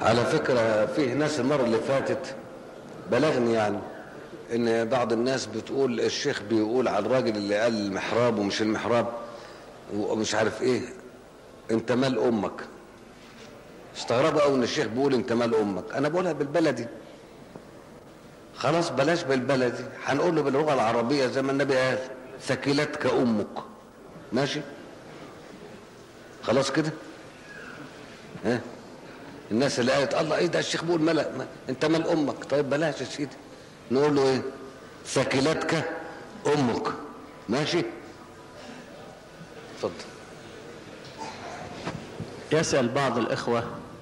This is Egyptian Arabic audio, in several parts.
على فكرة فيه ناس المرة اللي فاتت بلغني يعني ان بعض الناس بتقول الشيخ بيقول على الراجل اللي قال المحراب ومش المحراب ومش عارف ايه انت مال امك استغربوا قوي ان الشيخ بيقول انت مال امك انا بقولها بالبلدي خلاص بلاش بالبلدي هنقول له باللغه العربيه زي ما النبي قال ثكلتك امك ماشي خلاص كده ها الناس اللي قالت الله ايه ده الشيخ بيقول ملا ما انت مال امك طيب بلاش يا سيدي نقول له ايه ثكلتك امك ماشي اتفضل يسأل بعض الإخوة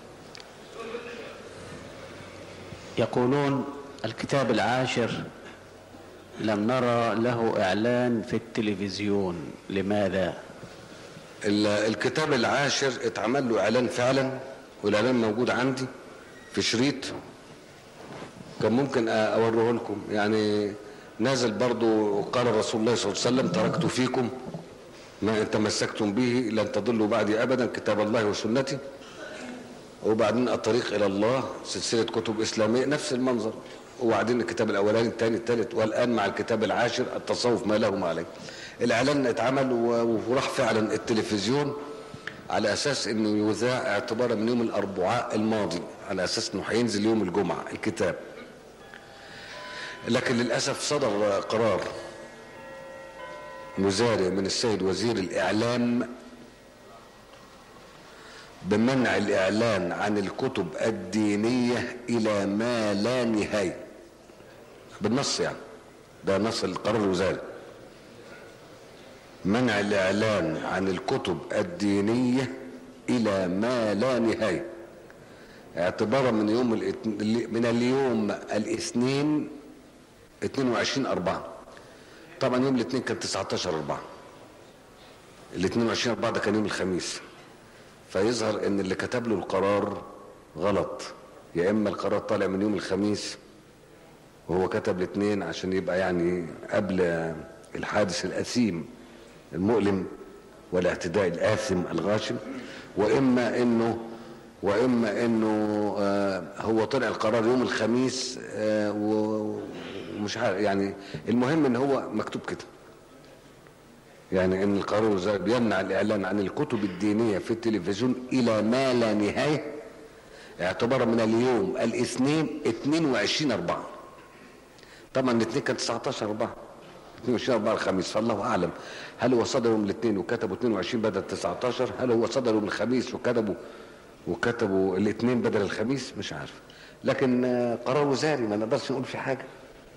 يقولون الكتاب العاشر لم نرى له إعلان في التلفزيون لماذا؟ ال- الكتاب العاشر اتعمل له اعلان فعلا والاعلان موجود عندي في شريط كان ممكن أ- اوريه لكم يعني نازل برضو قال رسول الله صلى الله عليه وسلم تركت فيكم ما ان تمسكتم به لن تضلوا بعدي ابدا كتاب الله وسنتي وبعدين الطريق الى الله سلسله كتب اسلاميه نفس المنظر وبعدين الكتاب الاولاني الثاني الثالث والان مع الكتاب العاشر التصوف ما له ما عليه الاعلان اتعمل و- وراح فعلا التلفزيون على اساس انه يذاع اعتبارا من يوم الاربعاء الماضي على اساس انه هينزل يوم الجمعه الكتاب لكن للاسف صدر قرار مزارع من السيد وزير الاعلام بمنع الاعلان عن الكتب الدينيه الى ما لا نهايه بالنص يعني ده نص القرار الوزاري منع الاعلان عن الكتب الدينيه الى ما لا نهايه اعتبارا من يوم الاثن- من اليوم الاثنين 22 4 طبعا يوم الاثنين كان 19 4 ال 22 4 ده كان يوم الخميس فيظهر ان اللي كتب له القرار غلط يا اما القرار طالع من يوم الخميس وهو كتب الاثنين عشان يبقى يعني قبل الحادث الاثيم المؤلم والاعتداء الآثم الغاشم وإما إنه وإما إنه آه هو طلع القرار يوم الخميس آه و- ومش عارف يعني المهم إن هو مكتوب كده يعني إن القرار الوزاري بيمنع الإعلان عن الكتب الدينية في التلفزيون إلى ما لا نهاية اعتبارا من اليوم الاثنين 22 4 طبعا الاثنين كان 19 4 22 4 الخميس فالله اعلم هل هو صدر يوم الاثنين وكتبوا 22 بدل 19 هل هو صدر يوم الخميس وكتبوا وكتبوا الاثنين بدل الخميس مش عارف لكن آه، قرار وزاري ما نقدرش نقول في حاجه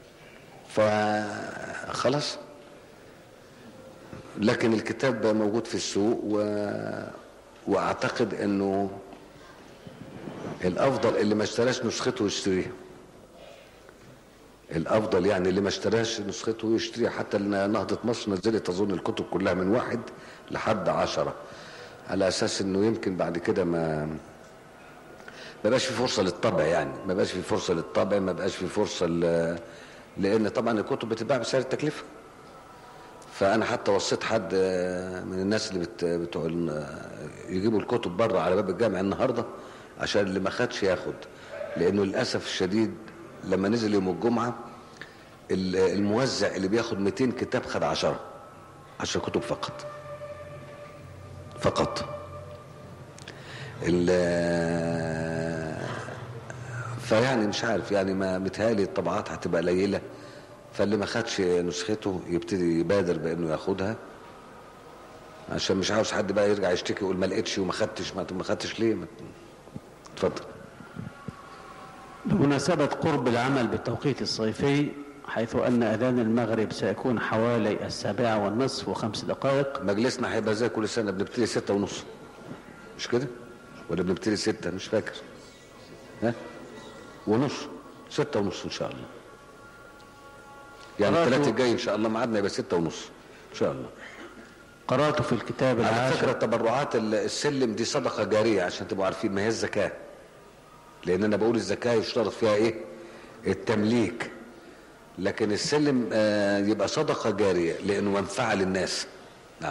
فخلاص لكن الكتاب موجود في السوق و... واعتقد انه الافضل اللي ما اشتراش نسخته يشتريها الافضل يعني اللي ما اشتراش نسخته يشتريها حتى لأن نهضة مصر نزلت اظن الكتب كلها من واحد لحد عشرة على اساس انه يمكن بعد كده ما ما بقاش في فرصة للطبع يعني ما بقاش في فرصة للطبع ما بقاش في فرصة ل... لان طبعا الكتب بتتباع بسعر التكلفة فانا حتى وصيت حد آه، من الناس اللي بت... بتوع ال- يجيبوا الكتب بره على باب الجامع النهارده عشان اللي ما خدش ياخد لانه للاسف الشديد لما نزل يوم الجمعه ال- الموزع اللي بياخد 200 كتاب خد 10 10 كتب فقط فقط ال- فيعني مش عارف يعني ما متهيألي الطبعات هتبقى قليله فاللي ما خدش نسخته يبتدي يبادر بانه ياخدها عشان مش عاوز حد بقى يرجع يشتكي يقول ما لقيتش وما خدتش ما ما خدتش ليه ما- اتفضل بمناسبة قرب العمل بالتوقيت الصيفي حيث أن أذان المغرب سيكون حوالي السابعة والنصف وخمس دقائق مجلسنا هيبقى زي كل سنه بنبتدي ستة ونص مش كده ولا بنبتدي ستة مش فاكر ها ونص ستة ونص ان شاء الله يعني قرأت- الثلاثة الجاي ان شاء الله ميعادنا يبقى ستة ونص ان شاء الله قرأت في الكتاب على فكرة العاشر تبرعات ال- السلم دي صدقة جارية عشان تبقوا عارفين ما هي الزكاة لان انا بقول الزكاة يشترط فيها ايه التمليك لكن السلم آه يبقى صدقة جارية لانه منفعة للناس نعم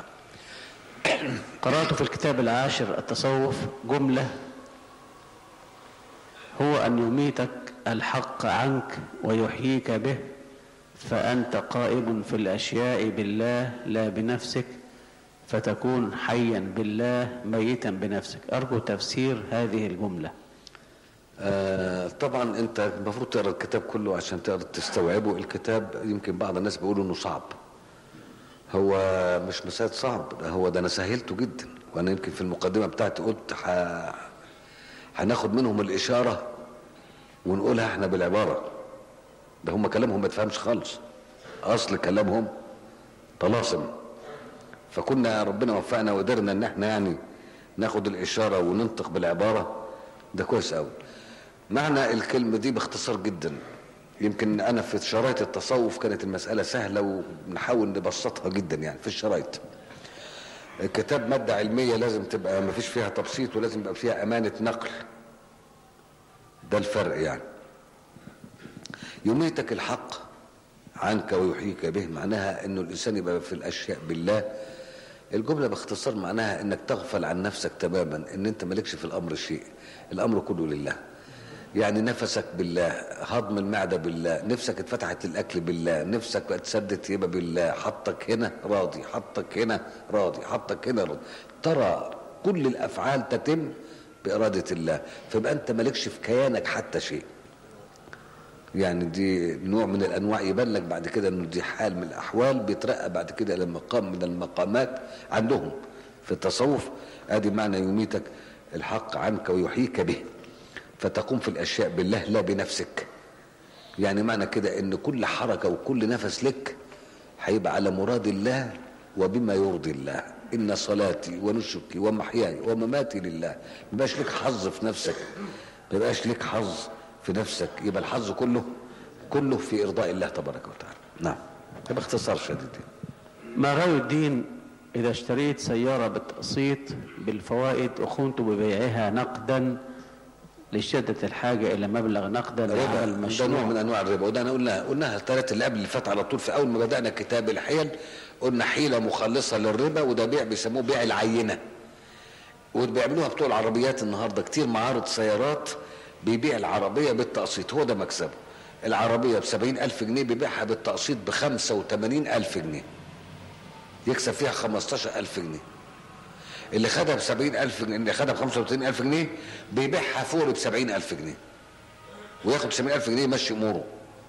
قرأت في الكتاب العاشر التصوف جملة هو أن يميتك الحق عنك ويحييك به فأنت قائم في الأشياء بالله لا بنفسك فتكون حيا بالله ميتا بنفسك أرجو تفسير هذه الجملة آه طبعا انت المفروض تقرا الكتاب كله عشان تقدر تستوعبه الكتاب يمكن بعض الناس بيقولوا انه صعب هو مش مسألة صعب ده هو ده انا سهلته جدا وانا يمكن في المقدمة بتاعتي قلت ح... هناخد منهم الاشارة ونقولها احنا بالعبارة ده هم كلامهم ما تفهمش خالص اصل كلامهم طلاسم فكنا ربنا وفقنا وقدرنا ان احنا يعني ناخد الاشارة وننطق بالعبارة ده كويس قوي معنى الكلمة دي باختصار جدا يمكن انا في شرايط التصوف كانت المسألة سهلة ونحاول نبسطها جدا يعني في الشرايط الكتاب مادة علمية لازم تبقى ما فيش فيها تبسيط ولازم يبقى فيها امانة نقل ده الفرق يعني يميتك الحق عنك ويحييك به معناها انه الانسان يبقى في الاشياء بالله الجملة باختصار معناها انك تغفل عن نفسك تماما ان انت مالكش في الامر شيء الامر كله لله يعني نفسك بالله هضم المعدة بالله نفسك اتفتحت للاكل بالله نفسك اتسدت يبقى بالله حطك هنا راضي حطك هنا راضي حطك هنا راضي ترى كل الافعال تتم بإرادة الله فيبقى انت مالكش في كيانك حتى شيء يعني دي نوع من الانواع يبان لك بعد كده انه دي حال من الاحوال بيترقى بعد كده الى مقام من المقامات عندهم في التصوف ادي معنى يميتك الحق عنك ويحييك به فتقوم في الاشياء بالله لا بنفسك يعني معنى كده ان كل حركه وكل نفس لك هيبقى على مراد الله وبما يرضي الله ان صلاتي ونسكي ومحياي ومماتي لله ما يبقاش لك حظ في نفسك ما يبقاش لك حظ في نفسك يبقى الحظ كله كله في ارضاء الله تبارك وتعالى نعم باختصار شديد ما رأي الدين إذا اشتريت سيارة بالتقسيط بالفوائد وقمت ببيعها نقدا لشدة الحاجة إلى مبلغ نقدا ربا لعمل ده نوع مشروع من انواع الربا وده انا قلنا قلناها الثلاث اللي قبل اللي فات على طول في اول ما بدانا كتاب الحيل قلنا حيله مخلصه للربا وده بيع بيسموه بيع العينه وبيعملوها بتوع العربيات النهارده كتير معارض سيارات بيبيع العربيه بالتقسيط هو ده مكسبه العربيه ب ألف جنيه بيبيعها بالتقسيط ب ألف جنيه يكسب فيها 15000 جنيه اللي خدها ب 70000 جنيه اللي خدها ب 35000 جنيه بيبيعها فوق ب 70000 جنيه وياخد 70000 جنيه يمشي اموره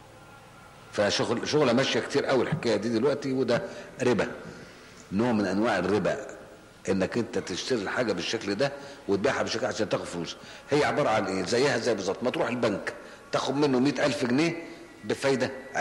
فشغل شغله ماشيه كتير قوي الحكايه دي دلوقتي وده ربا نوع من انواع الربا انك انت تشتري الحاجه بالشكل ده وتبيعها بالشكل ده عشان تاخد فلوس هي عباره عن ايه زيها زي بالظبط ما تروح البنك تاخد منه 100000 جنيه بفايده 20%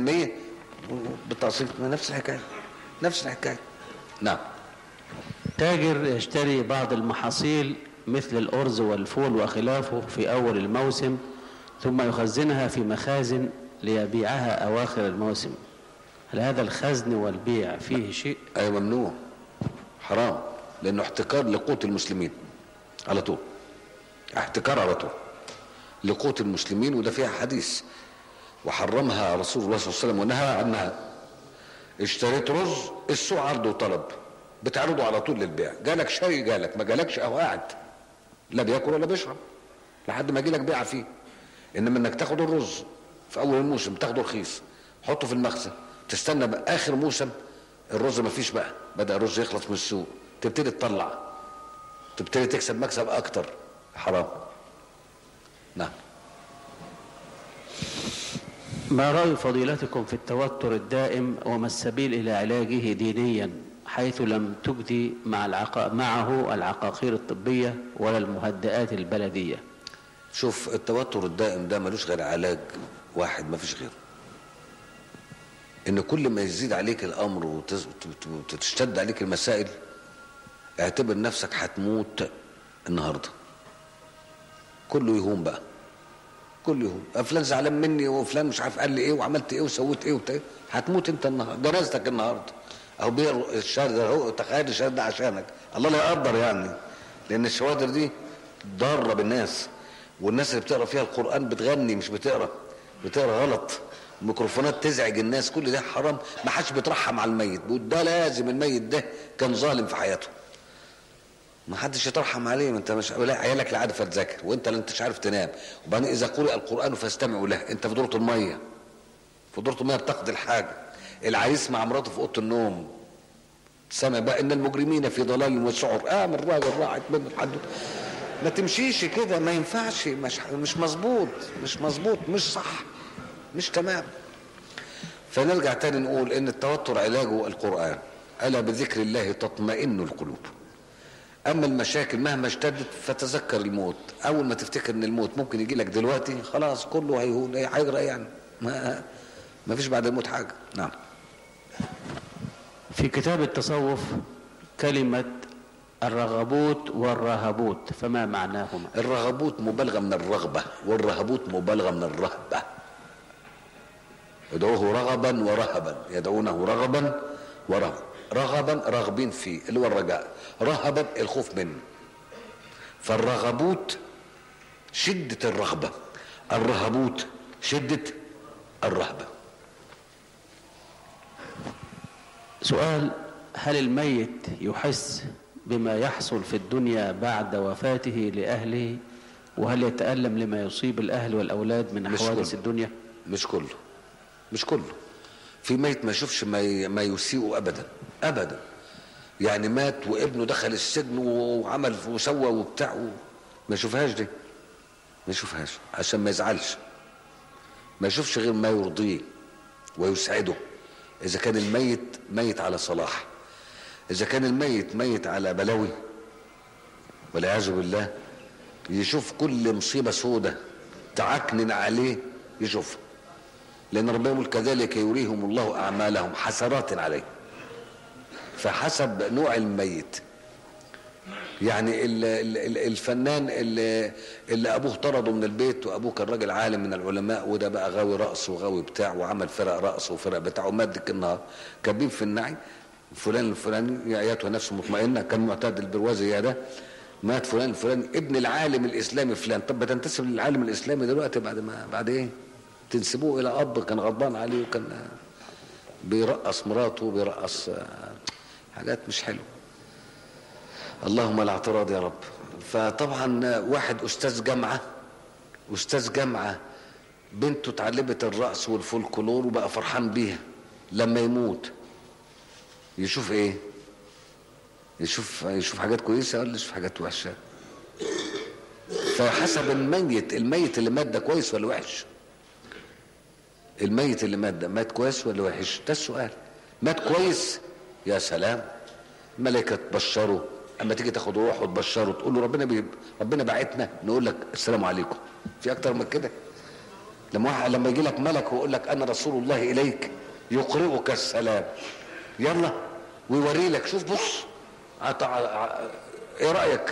بالتقسيط ما نفس الحكايه نفس الحكايه نعم تاجر يشتري بعض المحاصيل مثل الأرز والفول وخلافه في أول الموسم ثم يخزنها في مخازن ليبيعها أواخر الموسم هل هذا الخزن والبيع فيه شيء اي ممنوع حرام لانه احتكار لقوت المسلمين على طول احتكار على طول لقوت المسلمين وده فيها حديث وحرمها رسول الله صلى الله عليه وسلم ونهى عنها اشتريت رز السوق عرض وطلب بتعرضه على طول للبيع جالك شاي جالك ما جالكش اهو قاعد لا بياكل ولا بيشرب لحد ما يجيلك بيعه فيه انما انك تاخد الرز في اول الموسم تاخده رخيص حطه في المخزن تستنى بقى اخر موسم الرز ما فيش بقى بدا الرز يخلص من السوق تبتدي تطلع تبتدي تكسب مكسب اكتر حرام نعم ما رأي فضيلتكم في التوتر الدائم وما السبيل إلى علاجه دينيا حيث لم تجدي مع العق... معه العقاقير الطبية ولا المهدئات البلدية شوف التوتر الدائم ده ملوش غير علاج واحد ما فيش غيره ان كل ما يزيد عليك الامر وتز- وت- وتشتد عليك المسائل اعتبر نفسك هتموت النهارده كله يهون بقى كله يهون فلان زعلان مني وفلان مش عارف قال لي ايه وعملت ايه وسويت ايه وبتاع إيه. هتموت انت النهارده جنازتك النهارده اهو بيقروا الشهر ده اهو تخيل الشهر ده عشانك الله لا يقدر يعني لان الشوادر دي ضاره بالناس والناس اللي بتقرا فيها القران بتغني مش بتقرا بتقرا غلط ميكروفونات تزعج الناس كل ده حرام ما حدش بيترحم على الميت بيقول ده لازم الميت ده كان ظالم في حياته ما حدش يترحم عليه ما انت مش لا عيالك لا عارف تذاكر وانت لا انتش عارف تنام وبعدين اذا قرئ القران فاستمعوا له انت في دوره الميه في دوره الميه بتقضي الحاجه العريس مع مراته في اوضه النوم سمع بقى ان المجرمين في ضلال وسعر قام الراجل راحت منه الحدود ما تمشيش كده ما ينفعش مش مش مظبوط مش مظبوط مش صح مش تمام فنرجع تاني نقول ان التوتر علاجه القران الا بذكر الله تطمئن القلوب اما المشاكل مهما اشتدت فتذكر الموت اول ما تفتكر ان الموت ممكن يجي لك دلوقتي خلاص كله هيهون هيجرى يعني ما ما فيش بعد الموت حاجه نعم في كتاب التصوف كلمة الرغبوت والرهبوت فما معناهما الرغبوت مبالغه من الرغبه والرهبوت مبالغه من الرهبه يدعوه رغبا ورهبا يدعونه رغبا ورهبا رغبا راغبين فيه اللي هو الرجاء رهبا الخوف منه فالرغبوت شدة الرغبة الرهبوت شدة الرهبة سؤال هل الميت يحس بما يحصل في الدنيا بعد وفاته لأهله وهل يتألم لما يصيب الأهل والأولاد من مش حوادث كله. الدنيا مش كله مش كله في ميت ما يشوفش ما ي- ما يسيء ابدا ابدا يعني مات وابنه دخل السجن وعمل وسوى وبتاع و- ما يشوفهاش دي ما يشوفهاش عشان ما يزعلش ما يشوفش غير ما يرضيه ويسعده اذا كان الميت ميت على صلاح اذا كان الميت ميت على بلاوي والعياذ بالله يشوف كل مصيبه سودة تعكنن عليه يشوفها لان ربنا يقول كذلك يريهم الله اعمالهم حسرات عليه فحسب نوع الميت يعني ال- ال- ال- الفنان اللي, اللي ابوه طرده من البيت وابوه كان راجل عالم من العلماء وده بقى غاوي رقص وغاوي بتاع وعمل فرق رقص وفرق بتاع ومادك النهار كبير في النعي فلان الفلاني يعيته نفسه مطمئنه كان معتاد البروازي يا ده مات فلان الفلاني ابن العالم الاسلامي فلان طب بتنتسب للعالم الاسلامي دلوقتي بعد ما بعد ايه؟ تنسبوه الى اب كان غضبان عليه وكان بيرقص مراته وبيرقص آه، حاجات مش حلوه اللهم لا اعتراض يا رب فطبعا واحد استاذ جامعه استاذ جامعه بنته اتعلمت الرقص والفولكلور وبقى فرحان بيها لما يموت يشوف ايه يشوف يشوف حاجات كويسه ولا يشوف حاجات وحشه فحسب الميت الميت اللي مات ده كويس ولا وحش الميت اللي مات ده مات كويس ولا وحش ده السؤال مات كويس يا سلام ملائكه تبشره اما تيجي تاخد روحه وتبشره تقول له ربنا بي... ربنا بعتنا نقول لك السلام عليكم في اكتر من كده لما واحد لما يجي لك ملك ويقول لك انا رسول الله اليك يقرئك السلام يلا ويوري لك شوف بص عط- ع- ايه رايك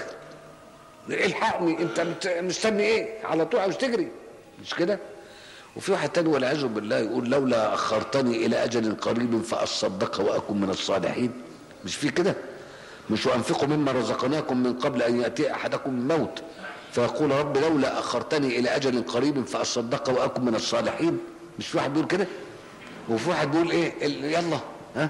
الحقني انت مت- مستني ايه على طول عاوز تجري مش كده وفي واحد تاني والعياذ بالله يقول لولا اخرتني الى اجل قريب فاصدق واكن من الصالحين مش في كده مش وانفقوا مما رزقناكم من قبل ان ياتي احدكم الموت فيقول رب لولا اخرتني الى اجل قريب فاصدق واكن من الصالحين مش في واحد بيقول كده وفي واحد بيقول ايه ال- يلا ها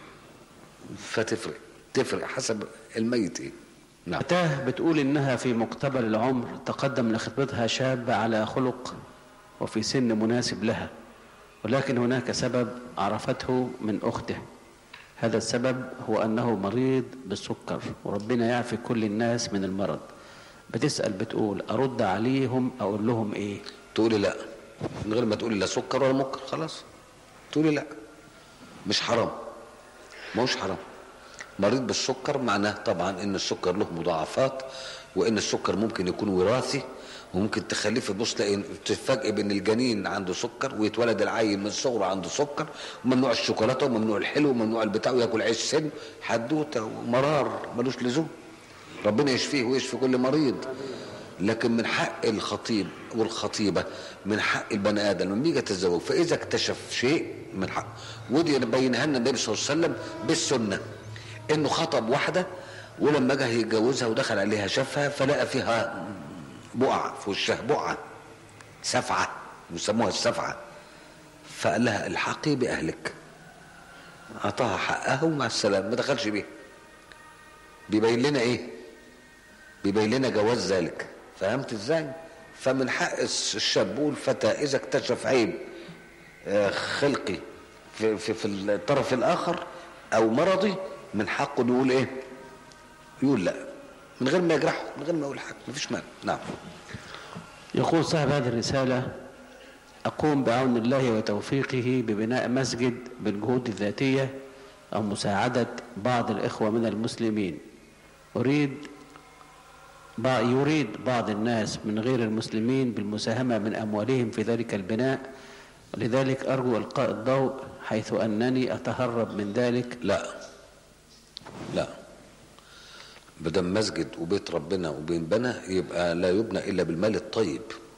فتفرق تفرق حسب الميت ايه نعم فتاة بتقول إنها في مقتبل العمر تقدم لخطبتها شاب على خلق وفي سن مناسب لها ولكن هناك سبب عرفته من أخته هذا السبب هو أنه مريض بالسكر وربنا يعفي كل الناس من المرض بتسأل بتقول أرد عليهم أقول لهم إيه تقولي لا من غير ما تقولي لا سكر ولا مكر خلاص تقولي لا مش حرام ما هوش حرام مريض بالسكر معناه طبعا ان السكر له مضاعفات وان السكر ممكن يكون وراثي وممكن تخليه في بص تلاقي تتفاجئ بان الجنين عنده سكر ويتولد العيل من صغره عنده سكر وممنوع الشوكولاته وممنوع الحلو وممنوع البتاع وياكل عيش سن حدوته ومرار ملوش لزوم ربنا يشفيه ويشفي كل مريض لكن من حق الخطيب والخطيبه من حق البني ادم لما يجي يتزوج فاذا اكتشف شيء من حق ودي بينها لنا النبي صلى الله عليه وسلم بالسنه انه خطب واحده ولما جه يتجوزها ودخل عليها شافها فلقى فيها بقع في وشها بقعه سفعه يسموها السفعه فقال لها الحقي باهلك اعطاها حقها ومع السلامه ما دخلش بيها بيبين لنا ايه بيبين لنا جواز ذلك فهمت ازاي فمن حق الشاب والفتى اذا اكتشف عيب آه، خلقي في, في, في الطرف الاخر او مرضي من حقه إنه يقول ايه يقول لا من غير ما يجرحه من غير ما يقول حاجه مفيش مانع نعم يقول صاحب هذه الرسالة أقوم بعون الله وتوفيقه ببناء مسجد بالجهود الذاتية أو مساعدة بعض الإخوة من المسلمين أريد بع- يريد بعض الناس من غير المسلمين بالمساهمة من أموالهم في ذلك البناء ولذلك أرجو إلقاء الضوء حيث أنني أتهرب من ذلك لا لا بدم مسجد وبيت ربنا وبينبنى يبقى لا يبنى الا بالمال الطيب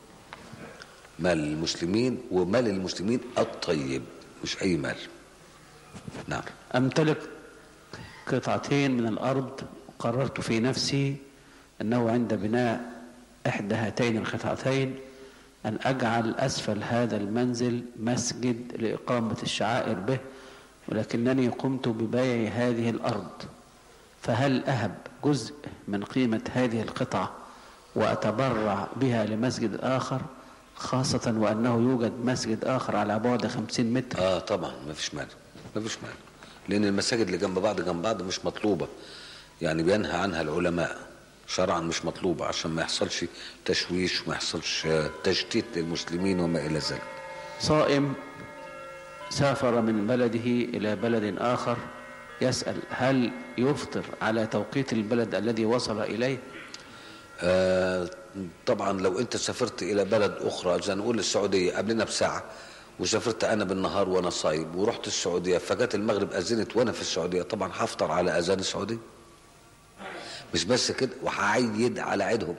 مال المسلمين ومال المسلمين الطيب مش اي مال نعم أمتلك قطعتين من الأرض قررت في نفسي أنه عند بناء إحدى هاتين القطعتين أن أجعل أسفل هذا المنزل مسجد لإقامة الشعائر به ولكنني قمت ببيع هذه الأرض فهل أهب جزء من قيمة هذه القطعة وأتبرع بها لمسجد آخر خاصة وأنه يوجد مسجد آخر على بعد خمسين متر اه طبعا ما فيش مانع ما فيش مانع لان المساجد اللي جنب بعض جنب بعض مش مطلوبه يعني بينهى عنها العلماء شرعا مش مطلوبه عشان ما يحصلش تشويش وما يحصلش آه، تشتيت للمسلمين وما الى ذلك صائم سافر من بلده إلى بلد آخر يسأل هل يفطر على توقيت البلد الذي وصل إليه آه طبعا لو انت سافرت الى بلد اخرى زي نقول السعوديه قبلنا بساعه وسافرت انا بالنهار وانا صايم ورحت السعوديه فجت المغرب اذنت وانا في السعوديه طبعا هفطر على اذان السعوديه مش بس كده وهعيد على عيدهم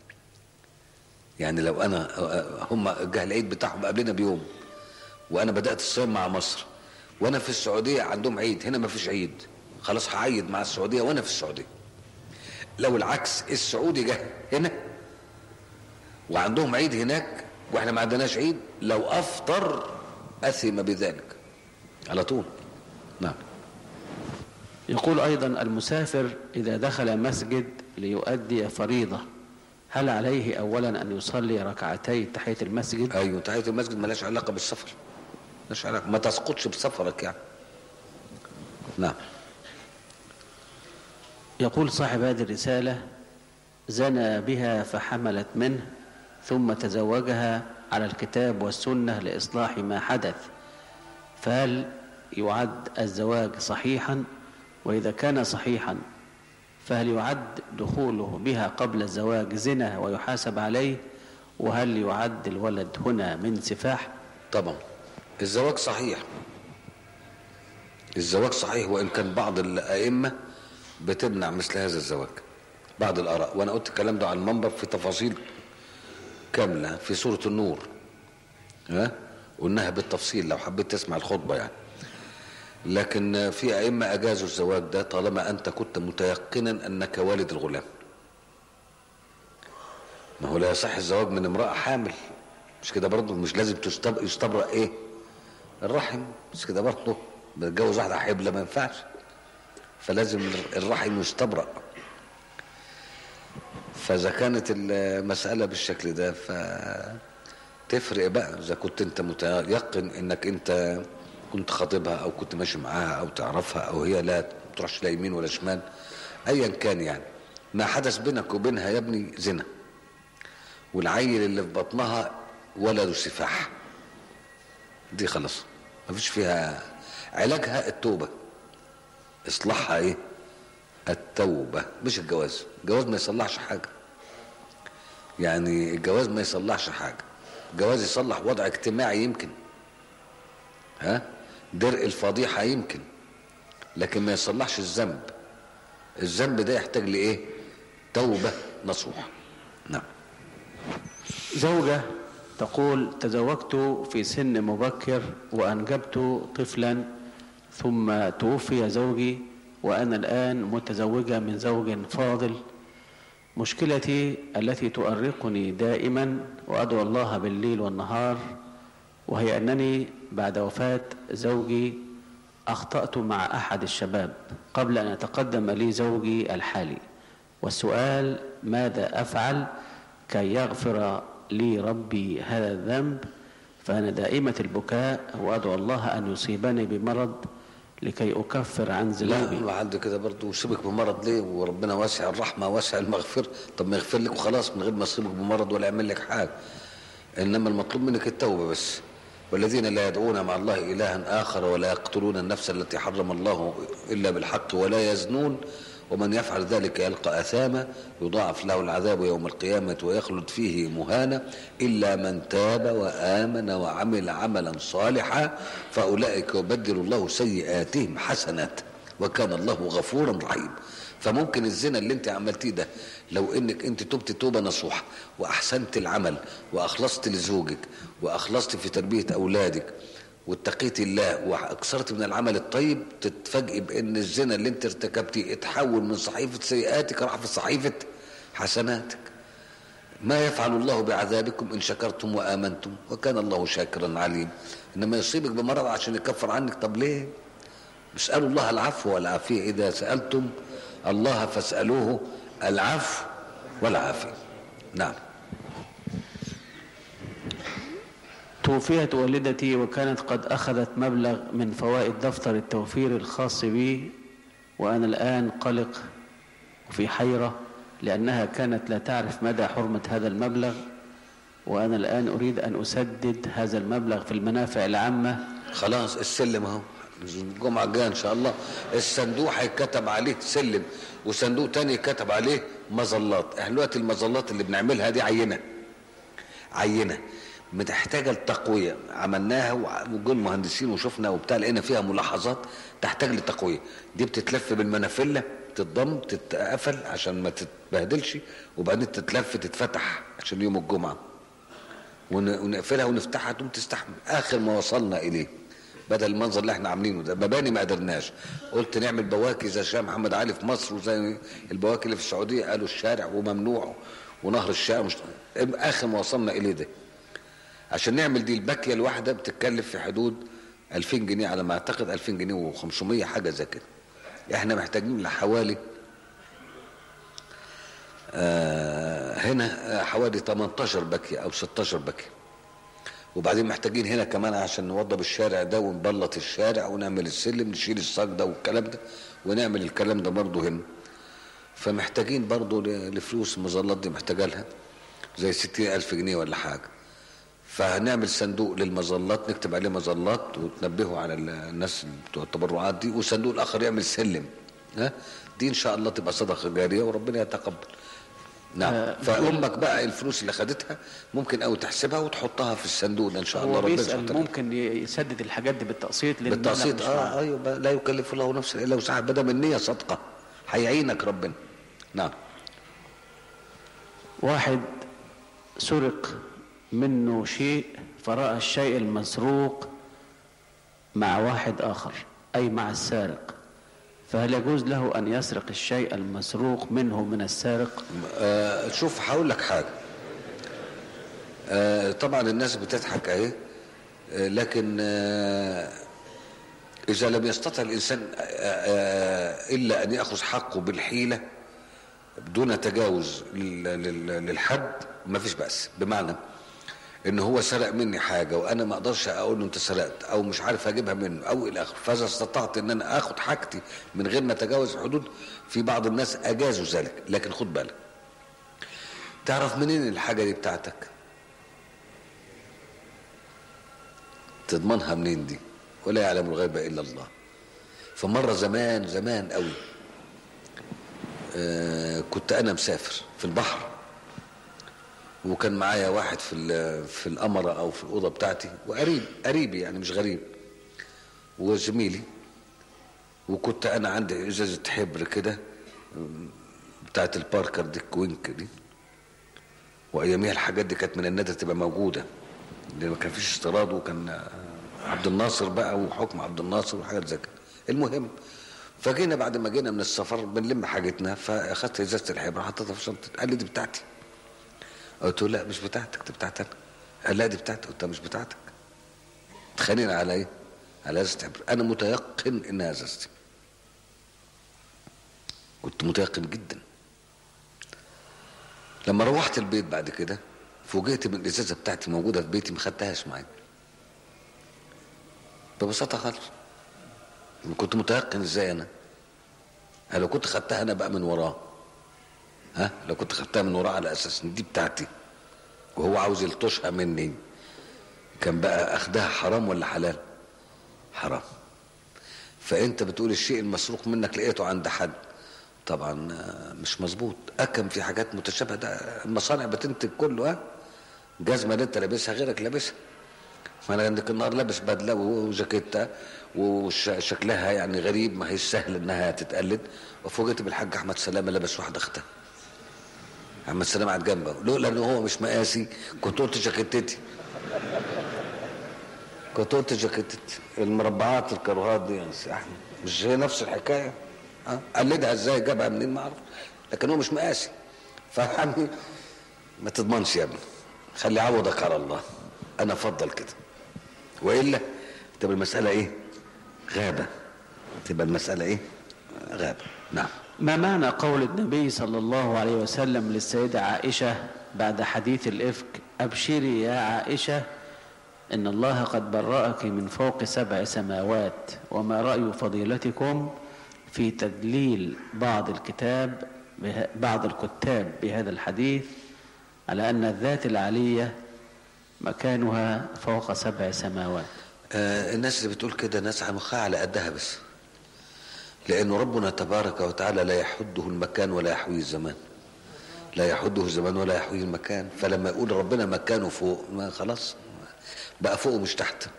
يعني لو انا آه، هم جه العيد بتاعهم قبلنا بيوم وانا بدات الصيام مع مصر وانا في السعوديه عندهم عيد هنا ما فيش عيد خلاص هعيد مع السعوديه وانا في السعوديه لو العكس السعودي جه هنا وعندهم عيد هناك واحنا ما عندناش عيد لو افطر اثم بذلك على طول نعم يقول أيضا المسافر إذا دخل مسجد ليؤدي فريضة هل عليه أولا أن يصلي ركعتي تحية المسجد ايوه تحيه المسجد ملهاش علاقه بالسفر ملهاش علاقه ما تسقطش بسفرك يعني نعم يقول صاحب هذه الرسالة زنى بها فحملت منه ثم تزوجها على الكتاب والسنة لإصلاح ما حدث فهل يعد الزواج صحيحا وإذا كان صحيحا فهل يعد دخوله بها قبل الزواج زنا ويحاسب عليه وهل يعد الولد هنا من سفاح طبعا الزواج صحيح الزواج صحيح وان كان بعض الائمه بتمنع مثل هذا الزواج بعض الاراء وانا قلت الكلام ده على المنبر في تفاصيل كامله في سوره النور ها قلناها بالتفصيل لو حبيت تسمع الخطبه يعني لكن في ائمه اجازوا الزواج ده طالما انت كنت متيقنا انك والد الغلام ما هو لا يصح الزواج من امراه حامل مش كده برضه مش لازم تستب... يستبرأ ايه الرحم مش كده برضه بتجوز واحده حبلة ما ينفعش فلازم الرحم يستبرأ فاذا كانت المسألة بالشكل ده ف تفرق بقى اذا كنت انت متيقن انك انت كنت خاطبها او كنت ماشي معاها او تعرفها او هي لا تروحش لا يمين ولا شمال ايا كان يعني ما حدث بينك وبينها يا ابني زنا والعيل اللي في بطنها ولد سفاح دي خلاص مفيش فيها علاجها التوبة اصلاحها ايه التوبة مش الجواز الجواز ما يصلحش حاجة يعني الجواز ما يصلحش حاجة الجواز يصلح وضع اجتماعي يمكن ها درء الفضيحة يمكن لكن ما يصلحش الذنب الذنب ده يحتاج لايه توبة نصوح نعم زوجة تقول تزوجت في سن مبكر وأنجبت طفلا ثم توفي زوجي وأنا الآن متزوجة من زوج فاضل مشكلتي التي تؤرقني دائما وأدعو الله بالليل والنهار وهي أنني بعد وفاة زوجي أخطأت مع أحد الشباب قبل أن يتقدم لي زوجي الحالي والسؤال ماذا أفعل كي يغفر لي ربي هذا الذنب فأنا دائمة البكاء وأدعو الله أن يصيبني بمرض لكي أكفر عن لا ذنوبي وعند كده برضه يصيبك بمرض ليه وربنا واسع الرحمة واسع المغفرة طب ما يغفر لك وخلاص من غير ما يصيبك بمرض ولا يعمل لك حاجة إنما المطلوب منك التوبة بس والذين لا يدعون مع الله إلها آخر ولا يقتلون النفس التي حرم الله إلا بالحق ولا يزنون ومن يفعل ذلك يلقى أثاما يضاعف له العذاب يوم القيامة ويخلد فيه مهانا إلا من تاب وآمن وعمل عملا صالحا فأولئك يبدل الله سيئاتهم حسنات وكان الله غفورا رحيما فممكن الزنا اللي انت عملتيه ده لو انك انت تبت توبه نصوحه واحسنت العمل واخلصت لزوجك واخلصت في تربيه اولادك واتقيت الله واكثرت من العمل الطيب تتفاجئ بان الزنا اللي انت ارتكبتيه اتحول من صحيفه سيئاتك راح في صحيفه حسناتك ما يفعل الله بعذابكم ان شكرتم وامنتم وكان الله شاكرا عليم انما يصيبك بمرض عشان يكفر عنك طب ليه اسالوا الله العفو والعافيه اذا سالتم الله فاسالوه العفو والعافيه نعم توفيت والدتي وكانت قد أخذت مبلغ من فوائد دفتر التوفير الخاص بي وأنا الآن قلق وفي حيرة لأنها كانت لا تعرف مدى حرمة هذا المبلغ وأنا الآن أريد أن أسدد هذا المبلغ في المنافع العامة خلاص السلم اهو الجمعة الجاية إن شاء الله الصندوق هيتكتب عليه سلم وصندوق تاني يتكتب عليه مظلات احنا دلوقتي المظلات اللي بنعملها دي عينة عينة محتاجة لتقوية عملناها وجول مهندسين وشفنا وبتاع لقينا فيها ملاحظات تحتاج لتقوية دي بتتلف بالمنافلة تتضم تتقفل عشان ما تتبهدلش وبعدين تتلف تتفتح عشان يوم الجمعة ون- ونقفلها ونفتحها تقوم تستحمل اخر ما وصلنا اليه بدل المنظر اللي احنا عاملينه ده مباني ما قدرناش قلت نعمل بواكي زي الشيخ محمد علي في مصر وزي البواكي اللي في السعوديه قالوا الشارع وممنوع ونهر الشارع مش اخر ما وصلنا اليه ده عشان نعمل دي الباكيه الواحده بتتكلف في حدود 2000 جنيه على ما اعتقد 2000 جنيه و500 حاجه زي كده احنا محتاجين لحوالي آه هنا آه، حوالي 18 باكيه او 16 باكيه وبعدين محتاجين هنا كمان عشان نوضب الشارع ده ونبلط الشارع ونعمل السلم نشيل الصاج ده والكلام ده ونعمل الكلام ده برضه هنا فمحتاجين برضه ل- لفلوس المظلات دي محتاجة لها زي ستين ألف جنيه ولا حاجة فهنعمل صندوق للمظلات نكتب عليه مظلات وتنبهوا على ال- الناس بتوع التبرعات دي والصندوق الآخر يعمل سلم ها دي إن شاء الله تبقى صدقة جارية وربنا يتقبل نعم آه، فأمك بقى الفلوس اللي خدتها ممكن أو تحسبها وتحطها في الصندوق ده إن شاء الله هو ربنا بيسأل سبحانه وتعالى. ممكن يسدد الحاجات دي بالتقسيط لأن المبلغ بالتقسيط مش اه معاه. ايوه بقى لا يكلف الله نفسا الا وسعها بدل من النيه صدقه هيعينك ربنا نعم واحد سرق منه شيء فرأى الشيء المسروق مع واحد آخر أي مع السارق فهل يجوز له أن يسرق الشيء المسروق منه من السارق آه شوف هقول لك حاجه آه طبعا الناس بتضحك اهي آه لكن آه اذا لم يستطع الانسان آه آه الا ان ياخذ حقه بالحيله دون تجاوز لل- لل- للحد ما فيش بأس بمعنى ان هو سرق مني حاجه وانا ما اقدرش اقول له انت سرقت او مش عارف اجيبها منه او الى اخره فاذا استطعت ان انا اخد حاجتي من غير ما اتجاوز الحدود في بعض الناس اجازوا ذلك لكن خد بالك تعرف منين الحاجه دي بتاعتك تضمنها منين دي ولا يعلم الغيب الا الله فمره زمان زمان قوي آه كنت انا مسافر في البحر وكان معايا واحد في ال- في القمره او في الاوضه بتاعتي وقريب قريبي يعني مش غريب وزميلي وكنت انا عندي ازازه حبر كده آم، بتاعت الباركر دي الكوينك دي واياميها الحاجات دي كانت من النادر تبقى موجوده لان ما كان فيش استيراد وكان آه، عبد الناصر بقى وحكم عبد الناصر وحاجات زي كده المهم فجينا بعد ما جينا من السفر بنلم حاجتنا فاخدت ازازه الحبر حطيتها في شنطتي قال لي دي بتاعتي قلت له لا مش بتاعتك دي بتاعتي انا قال لا دي بتاعتي قلت له مش بتاعتك اتخانقنا على ايه؟ على ازازه حبر انا متيقن انها ازازتي كنت متيقن جدا لما روحت البيت بعد كده فوجئت من الازازه بتاعتي موجوده في بيتي ما خدتهاش معايا ببساطه خالص كنت متيقن ازاي انا أنا لو كنت خدتها انا بقى من وراه ها لو كنت خدتها من وراه على اساس ان دي بتاعتي وهو عاوز يلطشها مني كان بقى اخدها حرام ولا حلال حرام فانت بتقول الشيء المسروق منك لقيته عند حد طبعا آه، مش مظبوط اكم في حاجات متشابهه ده المصانع بتنتج كله ها جزمه اللي انت لابسها غيرك لابسها ما انا عندك النهار لابس بدله وجاكيته وشكلها يعني غريب ما هي سهل انها تتقلد وفوجئت بالحاج احمد سلامه لابس واحده اختها احمد سلامه قاعد جنبه لولا ان هو مش مقاسي كنت قلت جاكيتتي كنت قلت جاكيتتي المربعات الكروهات دي يا سي احمد مش هي نفس الحكايه ها قلدها ازاي جابها منين ما اعرف لكن هو مش مقاسي فيعني ما تضمنش يا ابني خلي عوضك على الله انا افضل كده والا تبقى المساله ايه غابه تبقى المساله ايه غابه نعم ما معنى قول النبي صلى الله عليه وسلم للسيدة عائشة بعد حديث الإفك أبشري يا عائشة إن الله قد برأك من فوق سبع سماوات وما رأي فضيلتكم في تدليل بعض الكتاب به- بعض الكتاب بهذا الحديث على أن الذات العلية مكانها فوق سبع سماوات آه الناس اللي بتقول كده ناس مخها على قدها بس لأنه ربنا تبارك وتعالى لا يحده المكان ولا يحويه الزمان لا يحده الزمان ولا يحويه المكان فلما يقول ربنا مكانه فوق ما خلاص بقى فوق مش تحت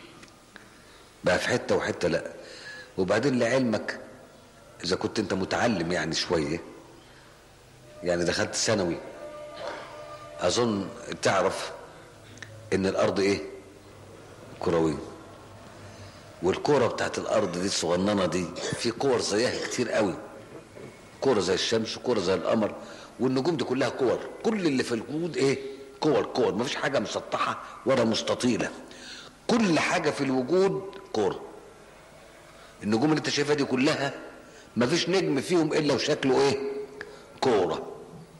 بقى في حتة وحتة لا وبعدين لعلمك إذا كنت أنت متعلم يعني شوية يعني دخلت ثانوي أظن تعرف إن الأرض إيه كروية والكرة بتاعت الأرض دي الصغننة دي في كور زيها كتير قوي كرة زي الشمس وكرة زي القمر والنجوم دي كلها كور كل اللي في الوجود ايه كور كور مفيش حاجة مسطحة ولا مستطيلة كل حاجة في الوجود كورة النجوم اللي انت شايفها دي كلها مفيش نجم فيهم الا وشكله ايه كورة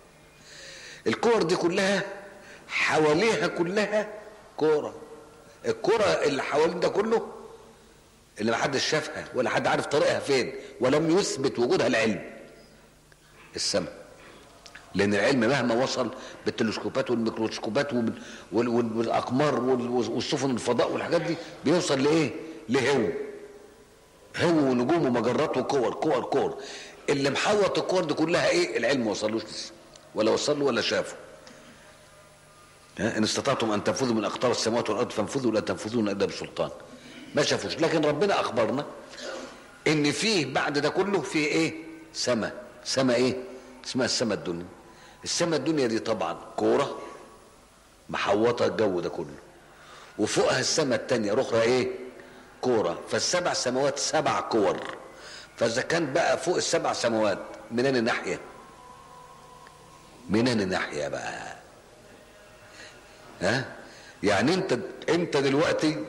الكور دي كلها حواليها كلها كورة الكرة اللي حوالين ده كله اللي ما حدش شافها ولا حد عارف طريقها فين ولم يثبت وجودها العلم السماء لان العلم مهما وصل بالتلسكوبات والميكروسكوبات وال- وال- وال- والاقمار وال- والسفن الفضاء والحاجات دي بيوصل لايه لهو هو ونجوم ومجرات وكور كور كور اللي محوط الكور دي كلها ايه العلم ما وصلوش لسه ولا وصل له ولا شافه ها؟ ان استطعتم ان تنفذوا من اقطار السماوات والارض فانفذوا لا تنفذون الا بسلطان ما شافوش لكن ربنا اخبرنا ان فيه بعد ده كله فيه ايه سماء سماء ايه اسمها السماء الدنيا السماء الدنيا دي طبعا كوره محوطه الجو ده كله وفوقها السماء التانية الاخرى ايه كوره فالسبع سماوات سبع كور فاذا كان بقى فوق السبع سماوات منين الناحيه منين الناحيه بقى ها يعني انت انت دلوقتي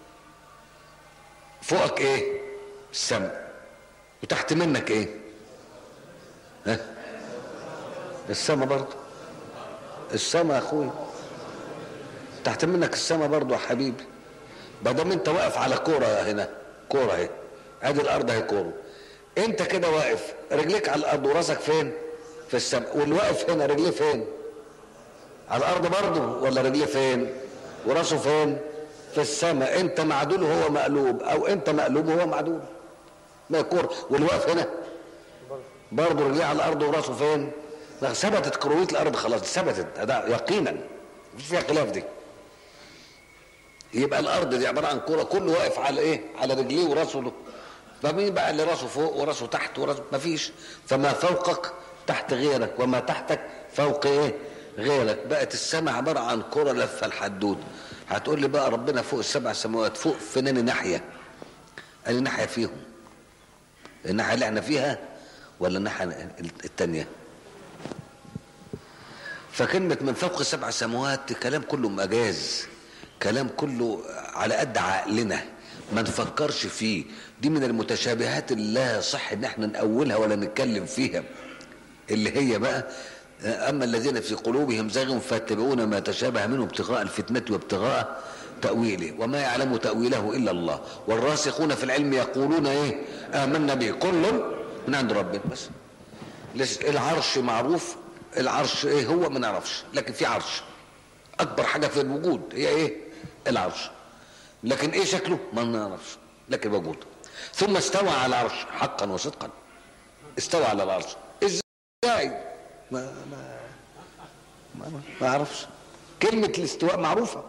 فوقك ايه السماء وتحت منك ايه ها السماء برضه السماء يا اخويا تحت منك السماء برضه يا حبيبي ما دام انت واقف على كوره هنا كوره اهي ادي الارض اهي كوره انت كده واقف رجليك على الارض وراسك فين في السماء واللي واقف هنا رجليه فين على الارض برضه ولا رجليه فين وراسه فين في السماء انت معدول وهو مقلوب او انت مقلوب وهو معدول ما يكون واللي واقف هنا برضه رجليه على الارض وراسه فين لا، ثبتت كرويه الارض خلاص ثبتت ده يقينا مفيش فيها خلاف دي يبقى الارض دي عباره عن كره كله واقف على ايه على رجليه وراسه له فمين بقى اللي راسه فوق وراسه تحت وراسه مفيش فما فوقك تحت غيرك وما تحتك فوق ايه غيرك بقت السماء عباره عن كره لفه الحدود هتقول لي بقى ربنا فوق السبع سماوات فوق فين ناحيه أي ناحيه فيهم الناحيه اللي احنا فيها ولا الناحيه التانيه فكلمة من فوق سبع سماوات كلام كله مجاز كلام كله على قد عقلنا ما نفكرش فيه دي من المتشابهات اللي لا يصح ان احنا نأولها ولا نتكلم فيها اللي هي بقى أما الذين في قلوبهم زيغ فاتبعون ما تشابه منه ابتغاء الفتنة وابتغاء تأويله وما يعلم تأويله إلا الله والراسخون في العلم يقولون إيه آمنا به كل من عند ربنا بس ليش العرش معروف العرش إيه هو ما نعرفش لكن في عرش أكبر حاجة في الوجود هي إيه العرش لكن إيه شكله ما نعرفش لكن موجود ثم استوى على العرش حقا وصدقا استوى على العرش ازاي ما ما ما, ما, ما اعرفش كلمة الاستواء معروفة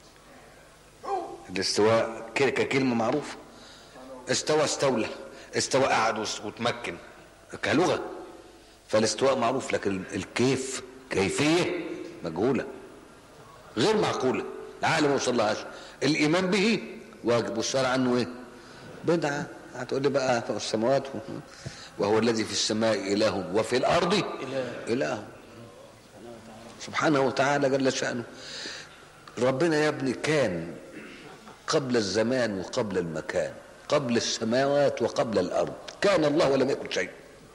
الاستواء ك- ككلمة معروفة استوى استولى استوى قعد وس- وتمكن كلغة فالاستواء معروف لكن الكيف كيفية مجهولة غير معقولة العقل ما وصلهاش الإيمان به واجب والشرع عنه إيه بدعة هتقول لي بقى فوق السماوات و- وهو الذي في السماء إله وفي الأرض إله, إله. سبحانه وتعالى جل شأنه ربنا يا ابني كان قبل الزمان وقبل المكان قبل السماوات وقبل الأرض كان الله ولم يكن شيء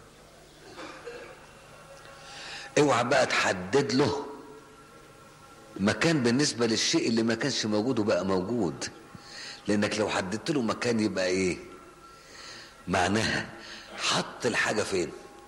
اوعى بقى تحدد له مكان بالنسبة للشيء اللي ما كانش موجود وبقى موجود لانك لو حددت له مكان يبقى ايه معناها حط الحاجة فين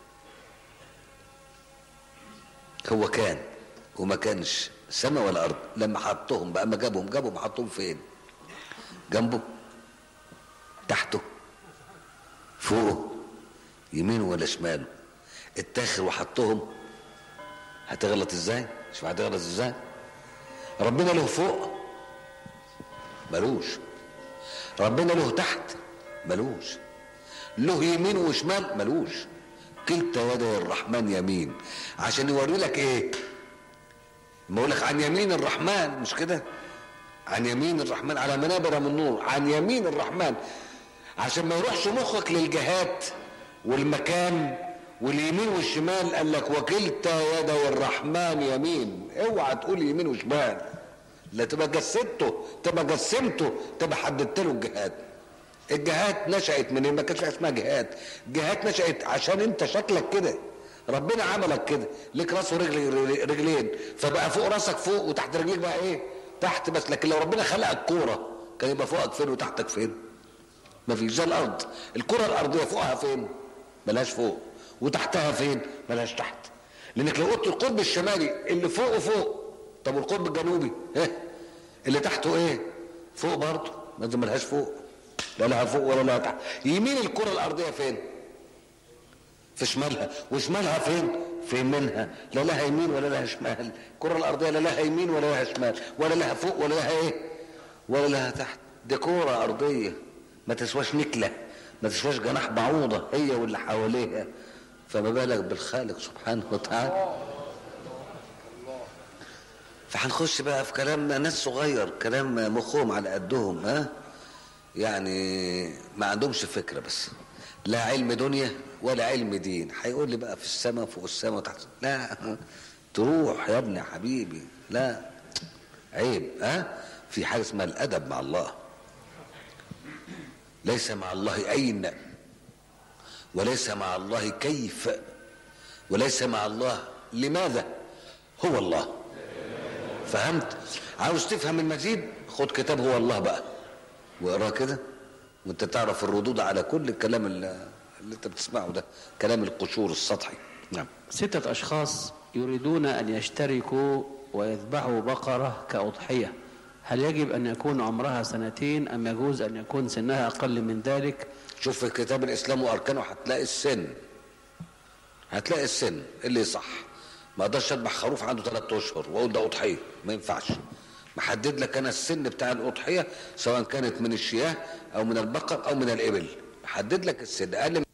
هو كان وما كانش سماء ولا ارض لما حطهم بقى ما جابهم جابهم حطهم فين جنبه تحته فوقه يمينه ولا شماله اتاخر وحطهم هتغلط ازاي شوف هتغلط ازاي ربنا له فوق ملوش ربنا له تحت ملوش له يمين وشمال ملوش كلتا يدي الرحمن يمين عشان يوري لك ايه ما يقول لك عن يمين الرحمن مش كده عن يمين الرحمن على منابر من نور عن يمين الرحمن عشان ما يروحش مخك للجهات والمكان واليمين والشمال قال لك وكلتا يدي الرحمن يمين اوعى تقول يمين وشمال لا تبقى جسدته تبقى جسمته تبقى حددت له الجهات الجهات نشأت من إيه؟ ما كانش اسمها جهات جهات نشأت عشان انت شكلك كده ربنا عملك كده ليك راس ورجل رجلين فبقى فوق راسك فوق وتحت رجليك بقى ايه تحت بس لكن لو ربنا خلقك كوره كان يبقى فوقك فين وتحتك فين ما فيش زي الارض الكره الارضيه فوقها فين ملهاش فوق وتحتها فين ملهاش تحت لانك لو قلت القطب الشمالي اللي فوقه فوق طب والقطب الجنوبي ايه اللي تحته ايه فوق برضه ما دي ملهاش فوق لا لها فوق ولا لها تحت يمين الكره الارضيه فين في شمالها وشمالها فين في يمينها لا لها يمين ولا لها شمال الكره الارضيه لا لها يمين ولا لها شمال ولا لها فوق ولا لها ايه ولا لها تحت دي كره ارضيه ما تسواش نكله ما تسواش جناح بعوضه هي واللي حواليها فما بالك بالخالق سبحانه وتعالى فهنخش بقى في كلام ناس صغير كلام مخهم على قدهم ها يعني ما عندهمش فكره بس لا علم دنيا ولا علم دين هيقول لي بقى في السماء فوق السماء وتحت لا تروح يا ابني حبيبي لا عيب ها في حاجه اسمها الادب مع الله ليس مع الله اين وليس مع الله كيف وليس مع الله لماذا هو الله فهمت عاوز تفهم المزيد خد كتاب هو الله بقى واقراه كده وانت تعرف الردود على كل الكلام اللي, اللي انت بتسمعه ده كلام القشور السطحي نعم ستة أشخاص يريدون أن يشتركوا ويذبحوا بقرة كأضحية هل يجب أن يكون عمرها سنتين أم يجوز أن يكون سنها أقل من ذلك شوف في كتاب الاسلام واركانه هتلاقي السن هتلاقي السن اللي صح ما اقدرش اذبح خروف عنده ثلاثة اشهر واقول ده اضحيه ما ينفعش محدد لك انا السن بتاع الاضحيه سواء كانت من الشياه او من البقر او من الابل محدد لك السن اقل من